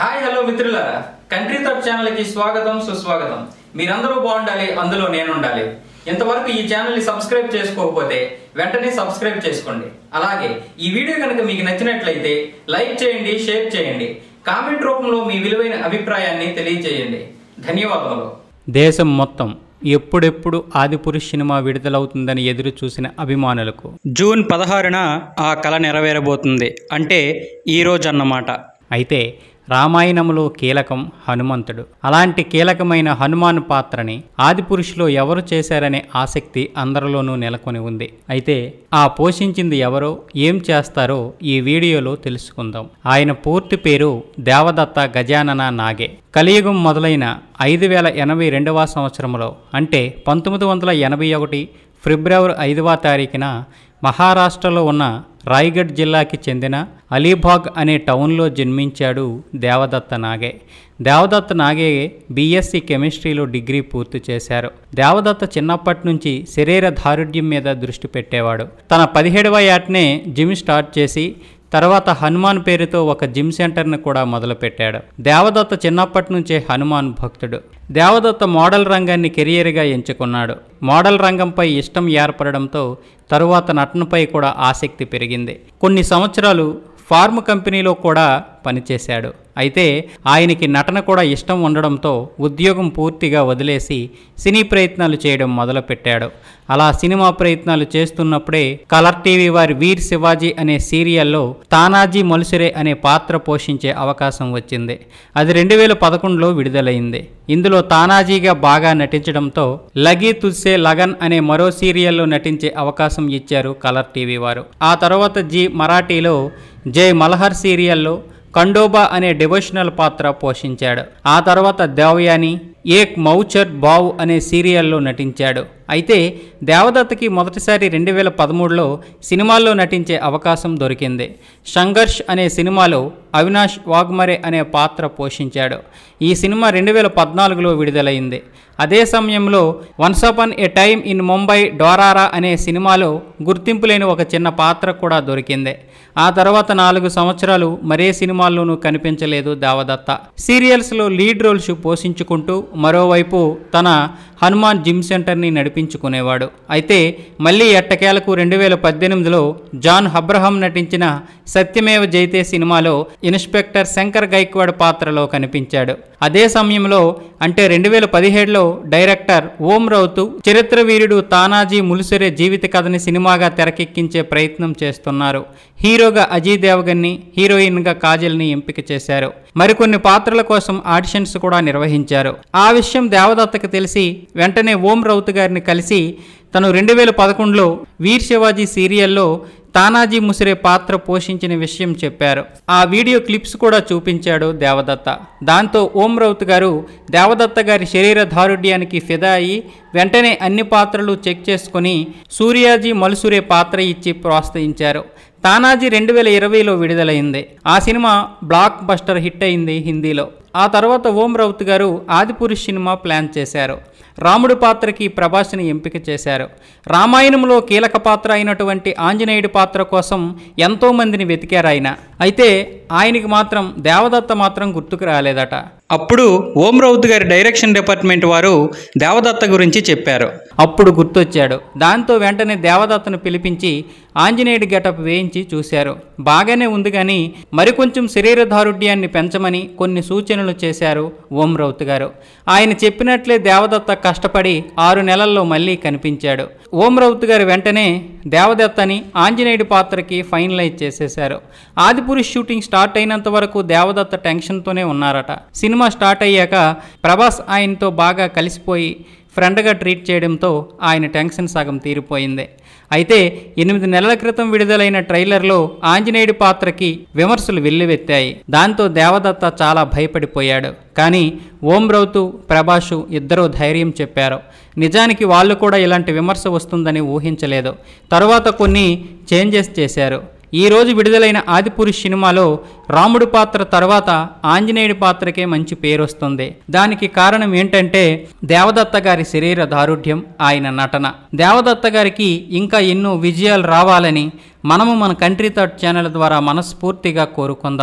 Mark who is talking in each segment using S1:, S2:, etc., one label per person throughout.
S1: Hi hello మిత్రులారా country thought channel కి స్వాగతం సుస్వాగతం మీరందరూ బాగుండాలి అందులో నేను ఉండాలి ఇంతవరకు ఈ ఛానల్ ని సబ్స్క్రైబ్ చేసుకోకపోతే వెంటనే సబ్స్క్రైబ్ చేసుకోండి అలాగే ఈ వీడియో కనుక మీకు నచ్చినట్లయితే లైక్ చేయండి షేర్ చేయండి కామెంట్ రూపంలో మీ విలువైన అభిప్రాయాన్ని తెలియజేయండి ధన్యవాదములు
S2: దేశం మొత్తం ఎప్పుడెప్పుడు ఆదిపురుష్ సినిమా విడుదలవుతుందని ఎదురు చూసిన అభిమానులకు
S3: జూన్ పదహారున ఆ కళ నెరవేరబోతుంది అంటే ఈ రోజు అన్నమాట
S2: అయితే రామాయణంలో కీలకం హనుమంతుడు అలాంటి కీలకమైన హనుమాన్ పాత్రని ఆదిపురుషులో ఎవరు చేశారనే ఆసక్తి అందరిలోనూ నెలకొని ఉంది అయితే ఆ పోషించింది ఎవరో ఏం చేస్తారో ఈ వీడియోలో తెలుసుకుందాం ఆయన పూర్తి పేరు దేవదత్త గజానన నాగే కలియుగం మొదలైన ఐదు వేల ఎనభై రెండవ సంవత్సరంలో అంటే పంతొమ్మిది వందల ఎనభై ఒకటి ఫిబ్రవరి ఐదవ తారీఖున మహారాష్ట్రలో ఉన్న రాయ్గఢ్ జిల్లాకి చెందిన అలీబాగ్ అనే టౌన్లో జన్మించాడు దేవదత్త నాగే దేవదత్త నాగే బీఎస్సీ కెమిస్ట్రీలో డిగ్రీ పూర్తి చేశారు దేవదత్త చిన్నప్పటి నుంచి శరీర దారుఢ్యం మీద దృష్టి పెట్టేవాడు తన పదిహేడవ ఏటనే జిమ్ స్టార్ట్ చేసి తర్వాత హనుమాన్ పేరుతో ఒక జిమ్ సెంటర్ని కూడా మొదలుపెట్టాడు దేవదత్త చిన్నప్పటి నుంచే హనుమాన్ భక్తుడు దేవదత్త మోడల్ రంగాన్ని కెరియర్గా ఎంచుకున్నాడు మోడల్ రంగంపై ఇష్టం ఏర్పడడంతో తరువాత నటనపై కూడా ఆసక్తి పెరిగింది కొన్ని సంవత్సరాలు ఫార్మ్ కంపెనీలో కూడా పనిచేశాడు అయితే ఆయనకి నటన కూడా ఇష్టం ఉండడంతో ఉద్యోగం పూర్తిగా వదిలేసి సినీ ప్రయత్నాలు చేయడం మొదలుపెట్టాడు అలా సినిమా ప్రయత్నాలు చేస్తున్నప్పుడే కలర్ టీవీ వారి వీర్ శివాజీ అనే సీరియల్లో తానాజీ మలుసురే అనే పాత్ర పోషించే అవకాశం వచ్చింది అది రెండు వేల పదకొండులో విడుదలైంది ఇందులో తానాజీగా బాగా నటించడంతో లగీ తుస్సే లగన్ అనే మరో సీరియల్లో నటించే అవకాశం ఇచ్చారు కలర్ టీవీ వారు ఆ తర్వాత జీ మరాఠీలో జై మల్హర్ సీరియల్లో ఖండోబా అనే డివోషనల్ పాత్ర పోషించాడు ఆ తర్వాత దేవయాని ఏక్ మౌచర్ బావ్ అనే సీరియల్లో నటించాడు అయితే దేవదత్తకి మొదటిసారి రెండు వేల పదమూడులో సినిమాల్లో నటించే అవకాశం దొరికింది సంఘర్ష్ అనే సినిమాలో అవినాష్ వాగ్మరే అనే పాత్ర పోషించాడు ఈ సినిమా రెండు వేల పద్నాలుగులో విడుదలైంది అదే సమయంలో once upon a time in Mumbai Dobaara అనే సినిమాలో గుర్తింపు లేని ఒక చిన్న పాత్ర కూడా దొరికింది ఆ తర్వాత నాలుగు సంవత్సరాలు మరే సినిమాల్లోనూ కనిపించలేదు దేవదత్త సీరియల్స్లో లీడ్ రోల్స్ పోషించుకుంటూ మరోవైపు తన హనుమాన్ జిమ్ సెంటర్ని నడిపించుకునేవాడు అయితే మళ్ళీ ఎట్టకేలకు రెండు వేల పద్దెనిమిదిలో జాన్ అబ్రహం నటించిన సత్యమేవ జైతే సినిమాలో ఇన్స్పెక్టర్ శంకర్ గైక్వాడ్ పాత్రలో కనిపించాడు అదే సమయంలో అంటే రెండు వేల పదిహేడులో డైరెక్టర్ ఓం రౌతు చరిత్ర వీరుడు తానాజీ ములుసరే జీవిత కథని సినిమాగా తెరకెక్కించే ప్రయత్నం చేస్తున్నారు హీరోగా అజయ్ దేవగన్ని హీరోయిన్గా కాజల్ని ఎంపిక చేశారు మరికొన్ని పాత్రల కోసం ఆడిషన్స్ కూడా నిర్వహించారు ఆ విషయం దేవదత్తకు తెలిసి వెంటనే ఓం రౌత్ గారిని కలిసి తను రెండు వేల పదకొండులో వీర్ శివాజీ సీరియల్లో తానాజీ ముసిరే పాత్ర పోషించిన విషయం చెప్పారు ఆ వీడియో క్లిప్స్ కూడా చూపించాడు దేవదత్త దాంతో ఓం రౌత్ గారు దేవదత్త గారి శరీర దారుఢ్యానికి ఫిదా అయి వెంటనే అన్ని పాత్రలు చెక్ చేసుకుని సూర్యాజీ మలుసురే పాత్ర ఇచ్చి ప్రోత్సహించారు తానాజీ రెండు వేల ఇరవైలో విడుదలైంది ఆ సినిమా బ్లాక్ బస్టర్ హిట్ అయింది హిందీలో ఆ తర్వాత ఓం రౌత్ గారు ఆదిపురుష్ సినిమా ప్లాన్ చేశారు రాముడి పాత్రకి ప్రభాస్ని ఎంపిక చేశారు రామాయణంలో కీలక పాత్ర అయినటువంటి ఆంజనేయుడి పాత్ర కోసం ఎంతో మందిని వెతికారు ఆయన అయితే ఆయనకి మాత్రం దేవదత్త మాత్రం గుర్తుకు రాలేదట
S3: అప్పుడు ఓం రౌత్ గారి డైరెక్షన్ డిపార్ట్మెంట్ వారు దేవదత్త గురించి చెప్పారు
S2: అప్పుడు గుర్తొచ్చాడు దాంతో వెంటనే దేవదత్తను పిలిపించి ఆంజనేయుడి గెటప్ వేయించి చూశారు బాగానే ఉంది కానీ మరికొంచెం శరీర దారుఢ్యాన్ని పెంచమని కొన్ని సూచనలు చేశారు ఓం రౌత్ గారు ఆయన చెప్పినట్లే దేవదత్త కష్టపడి ఆరు నెలల్లో మళ్ళీ కనిపించాడు ఓం రౌత్ గారు వెంటనే దేవదత్తని ఆంజనేయుడి పాత్రకి ఫైనలైజ్ చేసేశారు ఆదిపురుష్ షూటింగ్ స్టార్ట్ అయినంత వరకు దేవదత్త టెన్షన్తోనే ఉన్నారట సినిమా స్టార్ట్ అయ్యాక ప్రభాస్ ఆయనతో బాగా కలిసిపోయి ఫ్రెండ్గా ట్రీట్ చేయడంతో ఆయన టెన్షన్ సగం తీరిపోయింది అయితే ఎనిమిది నెలల క్రితం విడుదలైన ట్రైలర్లో ఆంజనేయుడి పాత్రకి విమర్శలు వెల్లువెత్తాయి దాంతో దేవదత్త చాలా భయపడిపోయాడు కానీ ఓం రౌతు ప్రభాషు ఇద్దరూ ధైర్యం చెప్పారు నిజానికి వాళ్ళు కూడా ఇలాంటి విమర్శ వస్తుందని ఊహించలేదు తరువాత కొన్ని చేంజెస్ చేశారు ఈ రోజు విడుదలైన ఆదిపురుష్ సినిమాలో రాముడి పాత్ర తర్వాత ఆంజనేయుడి పాత్రకే మంచి పేరు వస్తుంది దానికి కారణం ఏంటంటే దేవదత్త గారి శరీర దారుఢ్యం ఆయన నటన దేవదత్త గారికి ఇంకా ఎన్నో విజయాలు రావాలని మనము మన కంట్రీ థాట్ ఛానల్ ద్వారా మనస్ఫూర్తిగా కోరుకుందాం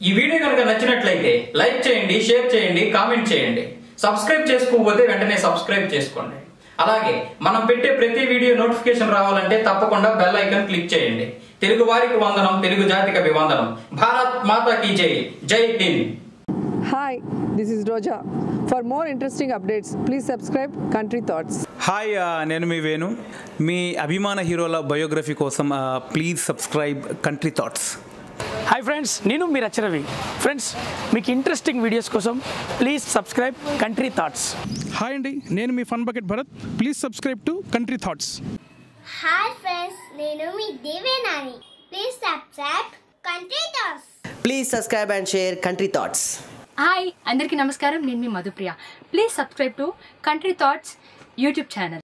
S1: ఈ వీడియో కనుక నచ్చినట్లయితే లైక్ చేయండి షేర్ చేయండి కామెంట్ చేయండి సబ్స్క్రైబ్ చేసుకోకపోతే వెంటనే సబ్స్క్రైబ్ చేసుకోండి అలాగే మనం పెట్టే ప్రతి వీడియో నోటిఫికేషన్ రావాలంటే తప్పకుండా బెల్ ఐకాన్ క్లిక్ చేయండి తెలుగు వారికి వందనం తెలుగు జాతికి అభివందనం భారత్ మాతా కీ జై జై హింద్
S4: Hi, this is Roja. For more interesting updates, please subscribe Country Thoughts.
S5: Hi ఆ, నేను మీ వేణు మీ అభిమాన హీరోల బయోగ్రఫీ కోసం ఆ, please subscribe country thoughts
S6: hi friends నేను మీ రచరవి ఫ్రెండ్స్ మీకు ఇంట్రెస్టింగ్ వీడియోస్ కోసం please subscribe country thoughts
S7: hi అండి నేను మీ fun bucket Bharat please subscribe to country thoughts
S8: hi friends నేను మీ దేవేనాని please subscribe country thoughts
S9: Please subscribe and share Country Thoughts.
S10: Hi అందరికీ నమస్కారం నేను మీ Madhupriya please subscribe to country thoughts YouTube channel